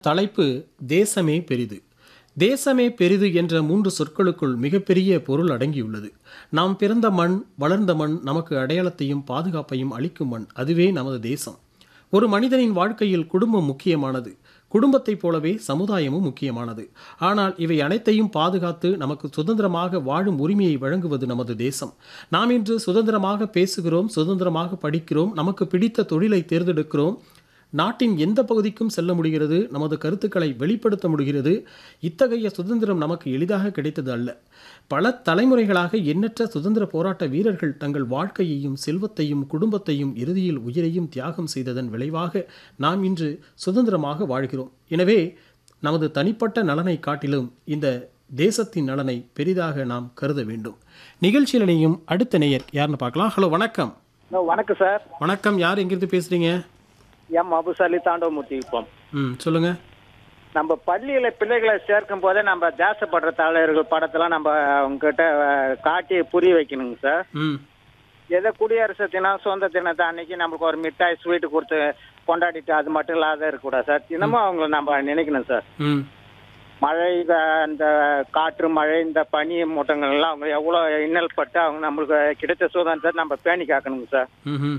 தலைப்பு தேசமே பெரிது தேசமே பெரிது என்ற மூன்று சொற்களுக்குள் மிகப்பெரிய பொருள் அடங்கியுள்ளது நாம் பிறந்த மண் வளர்ந்த மண் நமக்கு அடையாளத்தையும் பாதுகாப்பையும் அளிக்கும் மண் அதுவே நமது தேசம் ஒரு மனிதனின் வாழ்க்கையில் குடும்பம் முக்கியமானது குடும்பத்தைப் போலவே சமுதாயமும் முக்கியமானது ஆனால் இவை அனைத்தையும் பாதுகாத்து நமக்கு சுதந்திரமாக வாழும் உரிமையை வழங்குவது நமது தேசம் நாம் இன்று சுதந்திரமாக பேசுகிறோம் சுதந்திரமாக படிக்கிறோம் நமக்கு பிடித்த தொழிலை தேர்ந்தெடுக்கிறோம் நாட்டின் எந்த பகுதிக்கும் செல்ல முடிகிறது நமது கருத்துக்களை வெளிப்படுத்த முடிகிறது இத்தகைய சுதந்திரம் நமக்கு எளிதாக கிடைத்தது அல்ல பல தலைமுறைகளாக எண்ணற்ற சுதந்திர போராட்ட வீரர்கள் தங்கள் வாழ்க்கையையும் செல்வத்தையும் குடும்பத்தையும் இறுதியில் உயிரையும் தியாகம் செய்ததன் விளைவாக நாம் இன்று சுதந்திரமாக வாழ்கிறோம் எனவே நமது தனிப்பட்ட நலனை காட்டிலும் இந்த தேசத்தின் நலனை பெரிதாக நாம் கருத வேண்டும் நிகழ்ச்சியில் இணையும் அடுத்த நேயர் யாருன்னு பார்க்கலாம் ஹலோ வணக்கம் ஹலோ வணக்கம் சார் வணக்கம் யார் எங்கிருந்து பேசுறீங்க எம் அபுசாலி தாண்டவமூர்த்தி இப்போம் ம் சொல்லுங்க நம்ம பள்ளியில பிள்ளைகளை சேர்க்கும் போதே நம்ம தேசப்படுற தலைவர்கள் படத்தெல்லாம் நம்ம அவங்ககிட்ட அஹ், காட்டி புரிய வைக்கணுங்க சார் ம் ஏதோ குடியரசு தினம் சுதந்திர தினத்தை அன்னைக்கு நம்மளுக்கு ஒரு மிட்டாய் ஸ்வீட் கொடுத்து கொண்டாடிட்டு அது மட்டும் இல்லாத இருக்கக்கூடாது சார் தினமும் அவங்கள நம்ம நினைக்கணும் சார் ம் மழை அஹ், இந்த காற்று மழை இந்த பனி மூட்டங்கள் எல்லாம் அவங்க எவ்வளோ இன்னல் பட்டு அவங்க நம்மளுக்கு கிடைத்த சுதந்திரத்தை நம்ம பேணி காக்கணுங்க சார் ம்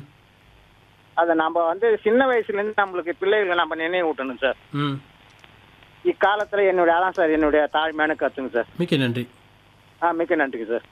அதை நம்ம வந்து சின்ன வயசுலேருந்து நம்மளுக்கு பிள்ளைகளை நம்ம நினைவு ஊட்டணும் சார் ம் இக்காலத்துல என்னுடைய அதான் சார் என்னுடைய தாழ்மையான கருத்துங்க சார் மிக்க நன்றி ஆ மிக்க நன்றிங்க சார்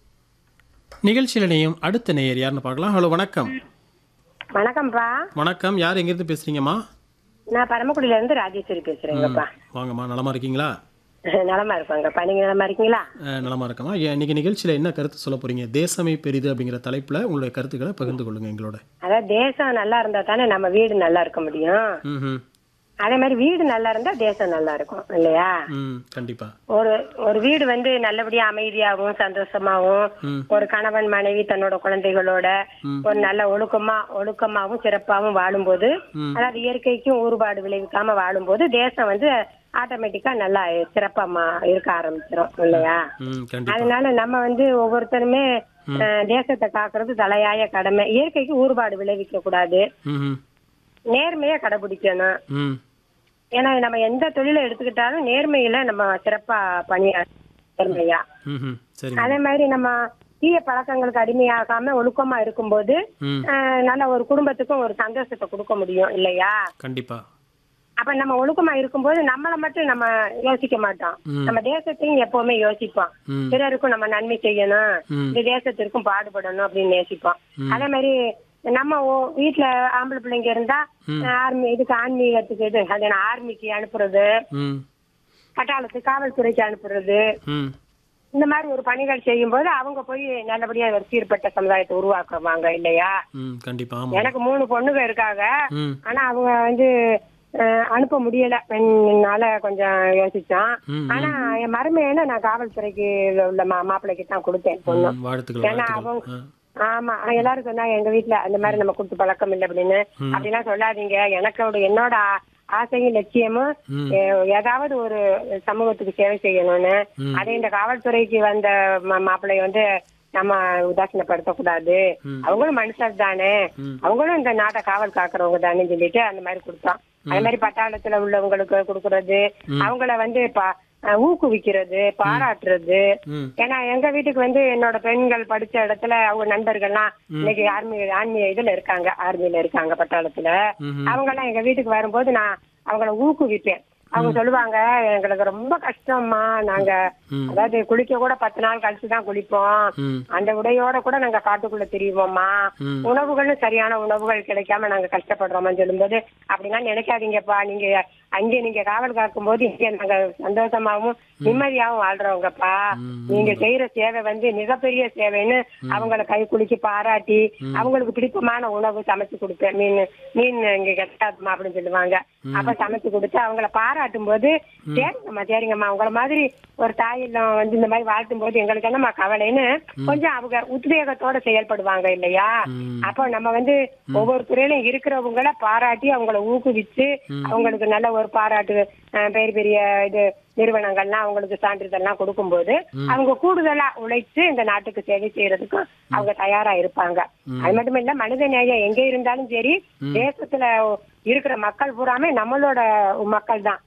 நிகழ்ச்சியில் இணையும் அடுத்த நேயர் யாருன்னு பார்க்கலாம் ஹலோ வணக்கம் வணக்கம்ப்பா வணக்கம் யார் எங்கிருந்து பேசுறீங்கம்மா நான் பரமக்குடியில இருந்து ராஜேஸ்வரி பேசுறேங்கப்பா வாங்கம்மா நலமா இருக்கீங்களா நலமா இருப்பாங்கப்பா நீங்க நலமா இருக்கீங்களா அஹ், நலமா இருக்கம்மா ஏன் இன்னைக்கு நிகழ்ச்சியில் என்ன கருத்து சொல்ல போறீங்க தேசமே பெரிது அப்படிங்கிற தலைப்பில் உங்களுடைய கருத்துக்களை பகிர்ந்து கொள்ளுங்க எங்களோட அதாவது தேசம் நல்லா இருந்தா தானே நம்ம வீடு நல்லா இருக்க முடியும் ம் அதே மாதிரி வீடு நல்லா இருந்தா தேசம் நல்லா இருக்கும் இல்லையா ம் கண்டிப்பா ஒரு ஒரு வீடு வந்து நல்லபடியா அமைதியாகவும் சந்தோஷமாவும் ம். ஒரு கணவன் மனைவி தன்னோட குழந்தைகளோட ம். ஒரு நல்ல ஒழுக்கமா ஒழுக்கமாவும் சிறப்பாவும் வாழும்போது அதாவது இயற்கைக்கும் ஊறுபாடு விளைவிக்காம வாழும்போது தேசம் வந்து ஆட்டோமேட்டிக்கா நல்லா சிறப்பா மா- இருக்க ஆரம்பிச்சிடும் இல்லையா ம் கண்டிப்பா அதனால நம்ம வந்து ஒவ்வொருத்தருமே அஹ், தேசத்தை காக்குறது தலையாய கடமை இயற்கைக்கு ஊறுபாடு விளைவிக்க கூடாது ம் நேர்மையா கடைபிடிக்கணும் ம் ஏன்னா நம்ம எந்த தொழிலை எடுத்துக்கிட்டாலும் நேர்மையில நம்ம சிறப்பா பணியா நேர்மையா ம் சரிங்க அதே மாதிரி நம்ம தீய பழக்கங்களுக்கு அடிமையாகாம ஒழுக்கமா இருக்கும்போது ம் அஹ், நல்ல ஒரு குடும்பத்துக்கும் ஒரு சந்தோஷத்தை கொடுக்க முடியும் இல்லையா கண்டிப்பா அப்ப நம்ம ஒழுக்கமா இருக்கும்போது நம்மள மட்டும் நம்ம யோசிக்க மாட்டோம் ம். நம்ம தேசத்தையும் எப்பவுமே யோசிப்போம் ம் பிறருக்கும் நம்ம நன்மை செய்யணும் ம். இந்த தேசத்திற்கும் பாடுபடணும் அப்படின்னு நேசிப்போம் அதே மாதிரி நம்ம ஓ- வீட்ல ஆம்பளை பிள்ளைங்க இருந்தா ஆர்மி இதுக்கு ஆன்மீகத்துக்கு இது அது ஆர்மிக்கு அனுப்புறது ம் பட்டாளத்துக்கு காவல்துறைக்கு அனுப்புறது ம் இந்த மாதிரி ஒரு பணிகள் செய்யும் போது அவங்க போய் நல்லபடியா ஒரு சீர்பட்ட சமுதாயத்தை உருவாக்குவாங்க இல்லையா ம் கண்டிப்பா ஆமாம் எனக்கு மூணு பொண்ணுங்க இருக்காங்க ம் ஆனா அவங்க வந்து அஹ், அனுப்ப முடியல என்னால கொஞ்சம் யோசிச்சோம் ம், ஆனா என் மருமையான நான் காவல்துறைக்கு உள்ள மா- மாப்பிள்ளைக்கு தான் கொடுத்தேன் பொண்ணு ம், வாழ்த்துக்கள் ஏன்னா வாழ்த்துக்கள் ஆ. ஆமா எல்லாரும் சொன்னாங்க எங்க வீட்ல அந்த மாதிரி நம்ம கொடுத்து பழக்கம் இல்லை அப்படின்னு அப்படிலாம் சொல்லாதீங்க எனக்கு என்னோட ஆ- ஆசையும் லட்சியமும் ம். எ- ஏதாவது ஒரு சமூகத்துக்கு சேவை செய்யணும்னு ம். அதே இந்த காவல்துறைக்கு வந்த மா- மாப்பிள்ளைய வந்து நம்ம உதாசீனப்படுத்த கூடாது ம். அவங்களும் மனுஷர் தானே ம். அவங்களும் இந்த நாட்டை காவல் காக்குறவங்க தானே சொல்லிட்டு அந்த மாதிரி கொடுத்தோம் அதே மாதிரி பட்டாளத்துல உள்ளவங்களுக்கு கொடுக்கறது அவங்கள வந்து பா- அஹ் ஊக்குவிக்கிறது பாராட்டுறது ம் ஏன்னா எங்க வீட்டுக்கு வந்து என்னோட பெண்கள் படிச்ச இடத்துல அவங்க நண்பர்கள்லாம் இன்னைக்கு ஆர்மி ஆர்மி இதுல இருக்காங்க ஆர்மில இருக்காங்க பட்டாளத்துல ம்ஹும். அவங்க எல்லாம் எங்க வீட்டுக்கு வரும்போது நான் அவங்கள ஊக்குவிப்பேன் அவங்க சொல்லுவாங்க எங்களுக்கு ரொம்ப கஷ்டம்மா நாங்க ம். அதாவது குளிக்க கூட பத்து நாள் கழிச்சு தான் குளிப்போம் ம் அந்த உடையோட கூட நாங்க காட்டுக்குள்ள தெரியுவோம்மா ம். உணவுகளும் சரியான உணவுகள் கிடைக்காம நாங்க கஷ்டப்படுறோம்னு சொல்லும்போது அப்படிலாம் நினைக்காதீங்கப்பா நீங்க அங்கே நீங்க காவல் காக்கும் போது இங்க நாங்க சந்தோஷமாவும் நிம்மதியாவும் வாழ்றவங்கப்பா நீங்க செய்யற சேவை வந்து மிகப்பெரிய சேவைன்னு அவங்கள கை குலுக்கி பாராட்டி அவங்களுக்கு பிடித்தமான உணவு சமைச்சு கொடுப்பேன் மீன் மீன் இங்க கெட்டாதுமா அப்படின்னு சொல்லுவாங்க அப்ப சமைச்சு கொடுத்து அவங்கள பாராட்டும் போது சரிங்கம்மா சரிங்கம்மா உங்கள மாதிரி ஒரு தாயில்லம் வந்து இந்த மாதிரி வாழ்த்தும் போது எங்களுக்கு என்னம்மா கவலைன்னு கொஞ்சம் அவங்க உத்வேகத்தோட செயல்படுவாங்க இல்லையா ம். அப்போ நம்ம வந்து ஒவ்வொரு துறையிலும் இருக்கிறவங்கள பாராட்டி அவங்கள ஊக்குவிச்சு அவங்களுக்கு நல்ல ஒரு பாராட்டு அஹ், பெரிய பெரிய இது நிறுவனங்கள்லாம் அவங்களுக்கு சான்றிதழ்லாம் கொடுக்கும்போது அவங்க கூடுதலா உழைச்சு இந்த நாட்டுக்கு சேவை செய்யறதுக்கும் அவங்க தயாரா இருப்பாங்க அது மட்டும் இல்ல மனித நேயம் எங்க இருந்தாலும் சரி தேசத்துல இருக்கிற மக்கள் பூராமே நம்மளோட மக்கள் தான்